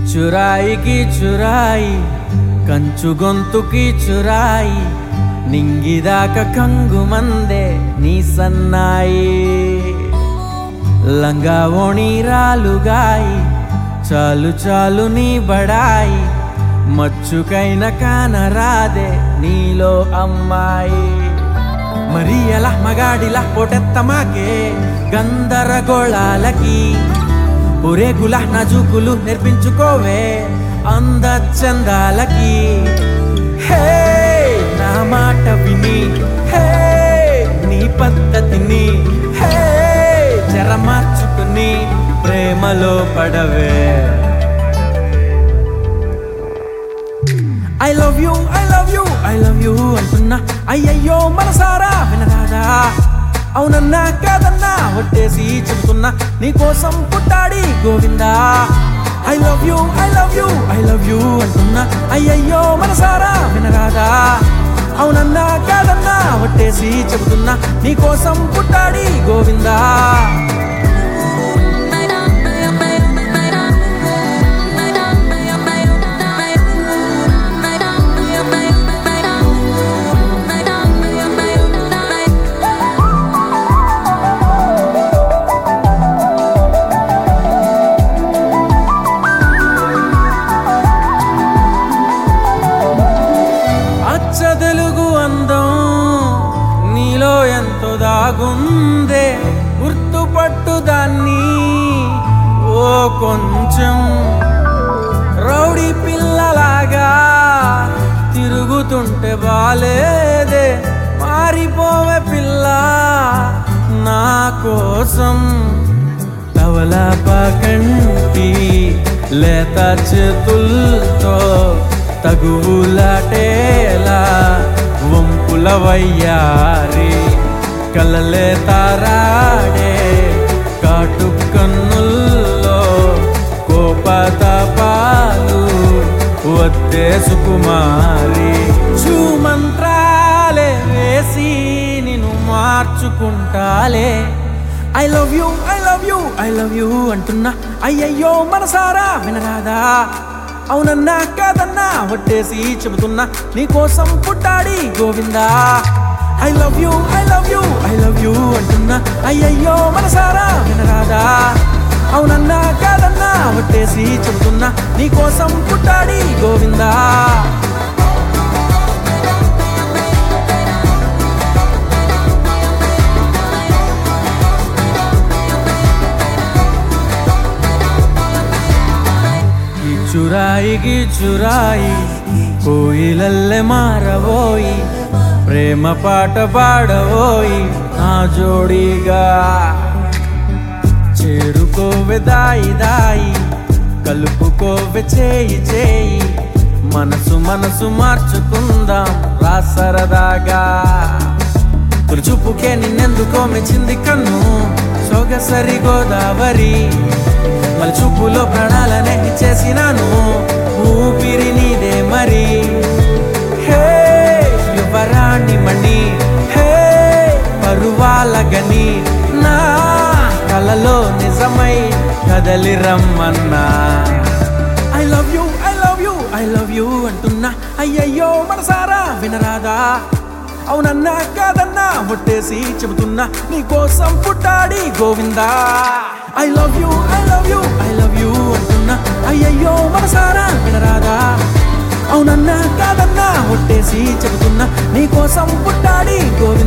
చురాయికి చురాయి కంచు గొంతుకి చురాయి నింగిదాక కంగు మందే నీ సన్నాయి లంగా ఓణి రాలుగాయి చాలు చాలు నీ బడాయి మచ్చుకైన కానరాదే నీలో అమ్మాయి మరి ఎలా మగాడిలా పొటెత్తమాకే గందరగోళాలకి ఊరేగుల నజుకులు నేర్పించుకోవే అందచందాలకి హే నా మాట విని హే నీ పద్ధతిని హే జర మార్చుకుని ప్రేమలో పడవే I love you I love you I love you అంటున్నా అయ్యయ్యో మనసారా వినరాదా అవునన్నా కాదన్నా ఒట్టేసి చెబుతున్నా నీకోసం పుట్టాడి Govinda I love you I love you I love you అంటున్నా అయ్యయ్యో మనసారా వినరాదా అవునన్నా కాదన్నా ఒట్టేసి చెబుతున్నా నీకోసం పుట్టాడి గోవిందా అచ్చ తెలుగు అందం నీలో ఎంతో దాగుందే గుర్తుపట్టు దాన్ని ఓ కొంచెం రౌడీ పిల్లలాగా తిరుగుతుంటే బాలేదే మారిపోవే పిల్ల నా కోసం తవలపాకంటి లేత చేతుల్తో తగువులాటేలా వంపుల వయ్యారి కలలే తారాడే కాటు కన్నుల్లో కోపతాపాలు వద్దే సుకుమారి మంత్రాలే వేసి నిన్ను మార్చుకుంటాలే I love you I love you I love you అంటున్నా అయ్యయ్యో మనసారా వినరాదా అవునన్నా కాదన్నా వట్టేసి చెబుతున్నా నీకోసం పుట్టాడి Govinda I love you I love you I love you అంటున్నా అయ్యయ్యో మనసారా వినరాదా అవునన్నా కాదన్నా వట్టేసి చెబుతున్నా నీకోసం పుట్టాడి గోవిందా ಈ ಚುರಾಯಿಗಿ ಚುರಾಯಿ ಕೋಯಿಲಲ್ಲೇ ಮಾರವೋಯಿ ಪ್ರೇಮ ಪಾಠ ಪಾಡವೋಯಿ నా జోడిగా చేరుకోవె దాయి దాయి కలుపుకోవె చేయి చేయి మనసు మనసు మార్చుకుందాం రా సరదాగా తులుచుపుకే నిన్నెందుకో మెచ్చింది కన్ను సొగసరి గోదావరి మళ్ళీ చూపులో ప్రాణాలనే ఇచ్చేసినాను ఊపిరి నీదే మరి హే యువరాణి మణి హే పరువాల గని నా కలలో నిజమై కదలి రమ్మన్నా I love you I love you I love you అంటున్నా అయ్యయ్యో మనసారా వినరాదా అవునన్నా కాదన్నా ఒట్టేసి చెబుతున్నా నీకోసం పుట్టాడి Govinda I love you I love you I love you అంటున్నా అయ్యయ్యో మనసారా వినరాదా అవునన్నా కాదన్నా ఒట్టేసి చెబుతున్నా నీకోసం పుట్టాడి గోవిందా